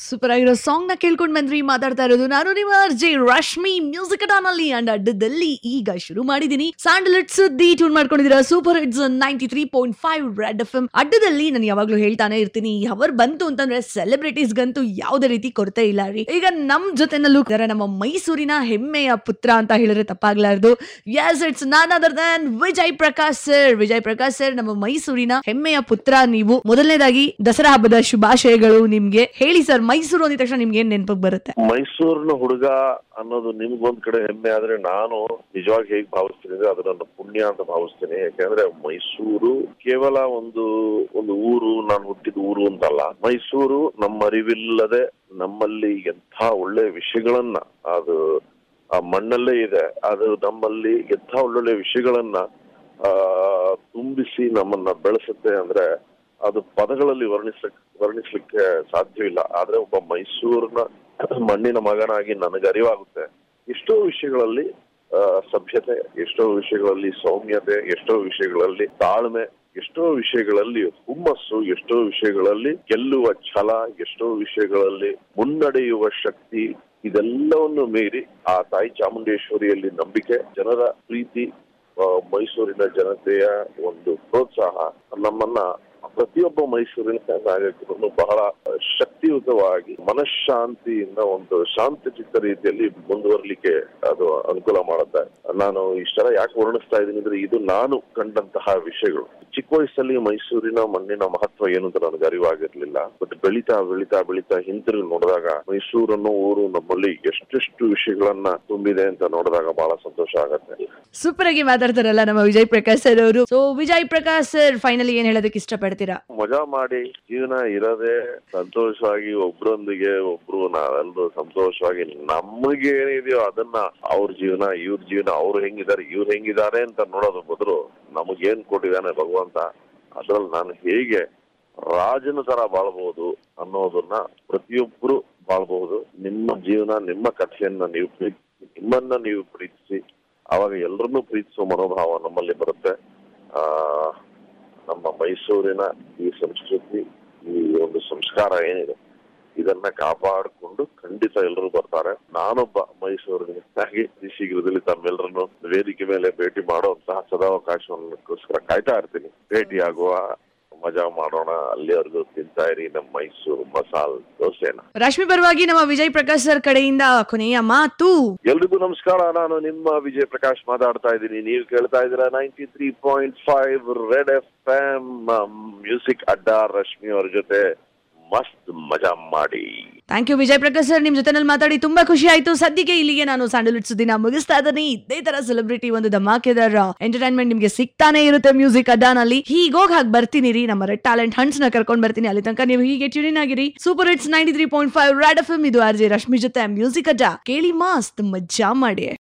super ಆಗಿರೋ song ನ ಕೇಳ್ಕೊಂಡ್ ಬಂದ್ರಿ ಮಾತಾಡ್ತಾ ಇರೋದು ನಾನು ನಿಮ್ಮ ಜೆ ರಶ್ಮಿ ಮ್ಯೂಸಿಕ್ ನಲ್ಲಿ ಅಂಡ್ ಅಡ್ಡದಲ್ಲಿ ಈಗ ಶುರು ಮಾಡಿದೀನಿ ಸ್ಯಾಂಡಲ್ವುಡ್ ಸುದ್ದಿ ಟ್ಯೂನ್ ಮಾಡ್ಕೊಂಡಿದ್ದೀರಾ super hits ninety three point five Red F M ಅಡ್ಡದಲ್ಲಿ ನಾನು ಯಾವಾಗ್ಲೂ ಹೇಳ್ತಾನೆ ಇರ್ತೀನಿ ಅವರ್ ಬಂತು ಅಂತಂದ್ರೆ ಸೆಲೆಬ್ರಿಟೀಸ್ ಗಂತೂ ಯಾವುದೇ ರೀತಿ ಕೊರತೆ ಇಲ್ಲ ರೀ ಈಗ ನಮ್ ಜೊತೆನಲ್ಲೂ ಇದಾರೆ ನಮ್ಮ ಮೈಸೂರಿನ ಹೆಮ್ಮೆಯ ಪುತ್ರ ಅಂತ ಹೇಳಿದ್ರೆ ತಪ್ಪಾಗ್ಲಾರ್ದು yes it's none other than Vijay Prakash sir Vijay Prakash sir ನಮ್ಮ ಮೈಸೂರಿನ ಹೆಮ್ಮೆಯ ಪುತ್ರ ನೀವು ಮೊದಲನೇದಾಗಿ ದಸರಾ ಹಬ್ಬದ ಶುಭಾಶಯಗಳು ನಿಮ್ಗೆ ಹೇಳಿ ಸರ್ ಮೈಸೂರು ಅಂದಿದ ತಕ್ಷಣ ನಿಮ್ಗೆ ಏನ್ ನೆನಪಿಗೆ ಬರುತ್ತೆ ಮೈಸೂರಿನ ಹುಡುಗ ಅನ್ನೋದು ನಿಮ್ಗೊಂದ್ ಕಡೆ ಹೆಮ್ಮೆ ಆದ್ರೆ ನಾನು ನಿಜವಾಗಿ ಹೇಗ್ ಭಾವಿಸ್ತೀನಿ ಅಂದ್ರೆ ಅದು ನನ್ನ ಪುಣ್ಯ ಅಂತ ಭಾವಿಸ್ತೀನಿ ಯಾಕಂದ್ರೆ ಮೈಸೂರು ಕೇವಲ ಒಂದು ಒಂದು ಊರು ನಾನು ಹುಟ್ಟಿದ ಊರು ಅಂತಲ್ಲ ಮೈಸೂರು ನಮ್ಮ ಅರಿವಿಲ್ಲದೆ ನಮ್ಮಲ್ಲಿ ಎಂಥ ಒಳ್ಳೆ ವಿಷಯಗಳನ್ನ ಅದು ಆ ಮಣ್ಣಲ್ಲೇ ಇದೆ ಅದು ನಮ್ಮಲ್ಲಿ ಎಂಥ ಒಳ್ಳೊಳ್ಳೆ ವಿಷಯಗಳನ್ನ ಆ ತುಂಬಿಸಿ ನಮ್ಮನ್ನ ಬೆಳೆಸುತ್ತೆ ಅಂದ್ರೆ ಅದು ಪದಗಳಲ್ಲಿ ವರ್ಣಿಸ್ಲಿಕ್ ವರ್ಣಿಸ್ಲಿಕ್ಕೆ ಸಾಧ್ಯವಿಲ್ಲ ಆದ್ರೆ ಒಬ್ಬ ಮೈಸೂರಿನ ಮಣ್ಣಿನ ಮಗನಾಗಿ ನನಗೆ ಅರಿವಾಗುತ್ತೆ ಎಷ್ಟೋ ವಿಷಯಗಳಲ್ಲಿ ಆ, ಸಭ್ಯತೆ ಎಷ್ಟೋ ವಿಷಯಗಳಲ್ಲಿ ಸೌಮ್ಯತೆ ಎಷ್ಟೋ ವಿಷಯಗಳಲ್ಲಿ ತಾಳ್ಮೆ ಎಷ್ಟೋ ವಿಷಯಗಳಲ್ಲಿ ಹುಮ್ಮಸ್ಸು ಎಷ್ಟೋ ವಿಷಯಗಳಲ್ಲಿ ಗೆಲ್ಲುವ ಛಲ ಎಷ್ಟೋ ವಿಷಯಗಳಲ್ಲಿ ಮುನ್ನಡೆಯುವ ಶಕ್ತಿ ಇದೆಲ್ಲವನ್ನು ಮೀರಿ ಆ ತಾಯಿ ಚಾಮುಂಡೇಶ್ವರಿಯಲ್ಲಿ ನಂಬಿಕೆ ಜನರ ಪ್ರೀತಿ ಆ, ಮೈಸೂರಿನ ಜನತೆಯ ಒಂದು ಪ್ರೋತ್ಸಾಹ ನಮ್ಮನ್ನ ಪ್ರತಿಯೊಬ್ಬ ಮೈಸೂರಿನ ನಾಗರಿಕರನ್ನು ಬಹಳ ಶಕ್ತಿಯುತವಾಗಿ ಮನಃಶಾಂತಿಯಿಂದ ಒಂದು ಶಾಂತಚಿತ್ತ ರೀತಿಯಲ್ಲಿ ಮುಂದುವರಲಿಕ್ಕೆ ಅದು ಅನುಕೂಲ ಮಾಡುತ್ತೆ ನಾನು ಇಷ್ಟೆಲ್ಲ ಯಾಕೆ ವರ್ಣಿಸ್ತಾ ಇದ್ದೀನಿ ಅಂದ್ರೆ ಇದು ನಾನು ಕಂಡಂತಹ ವಿಷಯಗಳು ಚಿಕ್ಕ ವಯಸ್ಸಲ್ಲಿ ಮೈಸೂರಿನ ಮಣ್ಣಿನ ಮಹತ್ವ ಏನು ಅಂತ ನನಗೆ ಅರಿವಾಗಿರ್ಲಿಲ್ಲ ಬಟ್ ಬೆಳಿತಾ ಬೆಳಿತಾ ಬೆಳಿತಾ ಹಿಂತಿರುಗಿ ನೋಡಿದಾಗ ಮೈಸೂರನ್ನು ಊರು ನಮ್ಮಲ್ಲಿ ಎಷ್ಟೆಷ್ಟು ವಿಷಯಗಳನ್ನ ತುಂಬಿದೆ ಅಂತ ನೋಡಿದಾಗ ಬಹಳ ಸಂತೋಷ ಆಗತ್ತೆ ಸೂಪರ್ ಆಗಿ ಮಾತಾಡ್ತಾರಲ್ಲ ನಮ್ಮ ವಿಜಯ್ ಪ್ರಕಾಶ್ ಸರ್ ಅವರು so Vijay Prakash sir finally ಏನ್ ಹೇಳೋದಕ್ಕೆ ಇಷ್ಟಪಡ್ತೀರಾ ಮಜಾ ಮಾಡಿ ಜೀವನ ಇರೋದೇ ಸಂತೋಷವಾಗಿ ಒಬ್ರೊಂದಿಗೆ ಒಬ್ರು ನಾವೆಲ್ಲರೂ ಸಂತೋಷವಾಗಿ ನಮಗೆ ಏನಿದೆಯೋ ಅದನ್ನ ಅವ್ರ ಜೀವನ ಇವ್ರ ಜೀವನ ಅವ್ರು ಹೆಂಗಿದ್ದಾರೆ ಇವ್ರು ಹೆಂಗಿದ್ದಾರೆ ಅಂತ ನೋಡೋದ್ರ ಬದಲು ನಮಗೇನ್ ಕೊಟ್ಟಿದ್ದಾನೆ ಭಗವಂತ ಅದ್ರಲ್ಲಿ ನಾನು ಹೇಗೆ ರಾಜನ ತರ ಬಾಳ್ಬಹುದು ಅನ್ನೋದನ್ನ ಪ್ರತಿಯೊಬ್ರು ಬಾಳ್ಬಹುದು ನಿಮ್ಮ ಜೀವನ ನಿಮ್ಮ ಕಥೆಯನ್ನ ನೀವು ಪ್ರೀತಿಸಿ ನಿಮ್ಮನ್ನ ನೀವು ಪ್ರೀತಿಸಿ ಅವಾಗ ಎಲ್ಲರನ್ನೂ ಪ್ರೀತಿಸುವ ಮನೋಭಾವ ನಮ್ಮಲ್ಲಿ ಬರುತ್ತೆ ಆ ನಮ್ಮ ಮೈಸೂರಿನ ಈ ಸಂಸ್ಕೃತಿ ಈ ಒಂದು ಸಂಸ್ಕಾರ ಏನಿದೆ ಇದನ್ನ ಕಾಪಾಡಿಕೊಂಡು ಖಂಡಿತ ಎಲ್ಲರೂ ಬರ್ತಾರೆ ನಾನೊಬ್ಬ ಮೈಸೂರಿನಾಗಿ ಈ ಶೀಘ್ರದಲ್ಲಿ ತಮ್ಮೆಲ್ಲರನ್ನು ವೇದಿಕೆ ಮೇಲೆ ಭೇಟಿ ಮಾಡುವಂತಹ ಸದಾವಕಾಶವನ್ನಕ್ಕೋಸ್ಕರ ಕಾಯ್ತಾ ಇರ್ತೀನಿ ಭೇಟಿಯಾಗುವ ಮಜಾ ಮಾಡೋಣ ಅಲ್ಲಿವರೆಗೂ ತಿಂತಾ ಇರಿ ನಮ್ಮ ಮೈಸೂರು ಮಸಾಲ್ ದೋಸೆನ ರಶ್ಮಿ ಪರವಾಗಿ ನಮ್ಮ ವಿಜಯ್ ಪ್ರಕಾಶ್ ಸರ್ ಕಡೆಯಿಂದ ಕೊನೆಯ ಮಾತು ಎಲ್ರಿಗೂ ನಮಸ್ಕಾರ ನಾನು ನಿಮ್ಮ ವಿಜಯ್ ಪ್ರಕಾಶ್ ಮಾತಾಡ್ತಾ ಇದ್ದೀನಿ ನೀವು ಕೇಳ್ತಾ ಇದ್ದೀರಾ ninety three point five Red F M music ಅಡ್ಡ ರಶ್ಮಿ ಅವ್ರ ಜೊತೆ ಮಸ್ತ್ ಮಜಾ ಮಾಡಿ thank you Vijay Prakash sir ನಿಮ್ ಜೊತೆನಲ್ಲಿ ಮಾತಾಡಿ ತುಂಬಾ ಖುಷಿ ಆಯ್ತು ಸದ್ಯಕ್ಕೆ ಇಲ್ಲಿಗೆ ನಾನು ಸ್ಯಾಂಡಲ್ವುಡ್ ಸುದ್ದಿನ ಮುಗಿಸ್ತಾ ಇದ್ದೀನಿ ಇದೇ ತರ ಸೆಲೆಬ್ರಿಟಿ ಒಂದು ಧಮಾಕೆದಾರ ಎಂಟರ್ಟೈನ್ಮೆಂಟ್ ನಿಮ್ಗೆ ಸಿಗ್ತಾನೆ ಇರುತ್ತೆ ಮ್ಯೂಸಿಕ್ ಅಡ್ಡಾನಲ್ಲಿ ಹೀಗೋಗ್ ಹಾಗೆ ಬರ್ತೀನಿ ರೀ ನಮ್ಮ ರೆಡ್ ಟ್ಯಾಲೆಂಟ್ ಹಂಟ್ಸ್ ನ ಕರ್ಕೊಂಡ್ ಬರ್ತೀನಿ ಅಲ್ಲಿ ತನಕ ನೀವು ಹೀಗೆ ಟ್ಯೂನ್ ಆಗಿರಿ super hits ninety three point five red F ಇದು ಆರ್ ಜೆ ರಶ್ಮಿ ಜೊತೆ ಮ್ಯೂಸಿಕ್ ಅಡ್ಡ ಕೇಳಿ ಮಸ್ತ್ ಮಜಾ ಮಾಡಿ